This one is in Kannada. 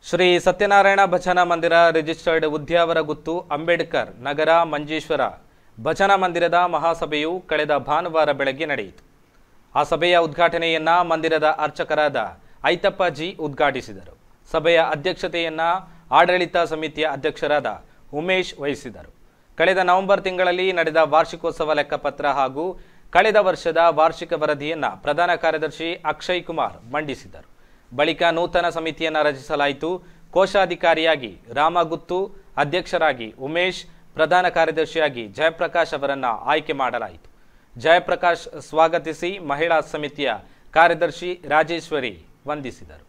ಶ್ರೀ ಸತ್ಯನಾರಾಯಣ ಭಜನಾ ಮಂದಿರ ರಿಜಿಸ್ಟರ್ಡ್ ಉದ್ಯಾವರ ಗುತ್ತು ಅಂಬೇಡ್ಕರ್ ನಗರ ಮಂಜೇಶ್ವರ ಭಜನಾ ಮಂದಿರದ ಮಹಾಸಭೆಯು ಕಳೆದ ಭಾನುವಾರ ಬೆಳಗ್ಗೆ ನಡೆಯಿತು ಆ ಸಭೆಯ ಉದ್ಘಾಟನೆಯನ್ನ ಮಂದಿರದ ಅರ್ಚಕರಾದ ಐತಪ್ಪ ಜಿ ಉದ್ಘಾಟಿಸಿದರು ಸಭೆಯ ಅಧ್ಯಕ್ಷತೆಯನ್ನ ಆಡಳಿತ ಸಮಿತಿಯ ಅಧ್ಯಕ್ಷರಾದ ಉಮೇಶ್ ವಹಿಸಿದರು ಕಳೆದ ನವೆಂಬರ್ ತಿಂಗಳಲ್ಲಿ ನಡೆದ ವಾರ್ಷಿಕೋತ್ಸವ ಲೆಕ್ಕಪತ್ರ ಹಾಗೂ ಕಳೆದ ವರ್ಷದ ವಾರ್ಷಿಕ ವರದಿಯನ್ನ ಪ್ರಧಾನ ಕಾರ್ಯದರ್ಶಿ ಅಕ್ಷಯ್ ಕುಮಾರ್ ಮಂಡಿಸಿದರು ಬಳಿಕ ನೂತನ ಸಮಿತಿಯನ್ನ ರಚಿಸಲಾಯಿತು ಕೋಶಾಧಿಕಾರಿಯಾಗಿ ರಾಮಗುತ್ತು ಅಧ್ಯಕ್ಷರಾಗಿ ಉಮೇಶ್ ಪ್ರಧಾನ ಕಾರ್ಯದರ್ಶಿಯಾಗಿ ಜಯಪ್ರಕಾಶ್ ಅವರನ್ನ ಆಯ್ಕೆ ಮಾಡಲಾಯಿತು ಜಯಪ್ರಕಾಶ್ ಸ್ವಾಗತಿಸಿ ಮಹಿಳಾ ಸಮಿತಿಯ ಕಾರ್ಯದರ್ಶಿ ರಾಜೇಶ್ವರಿ ವಂದಿಸಿದರು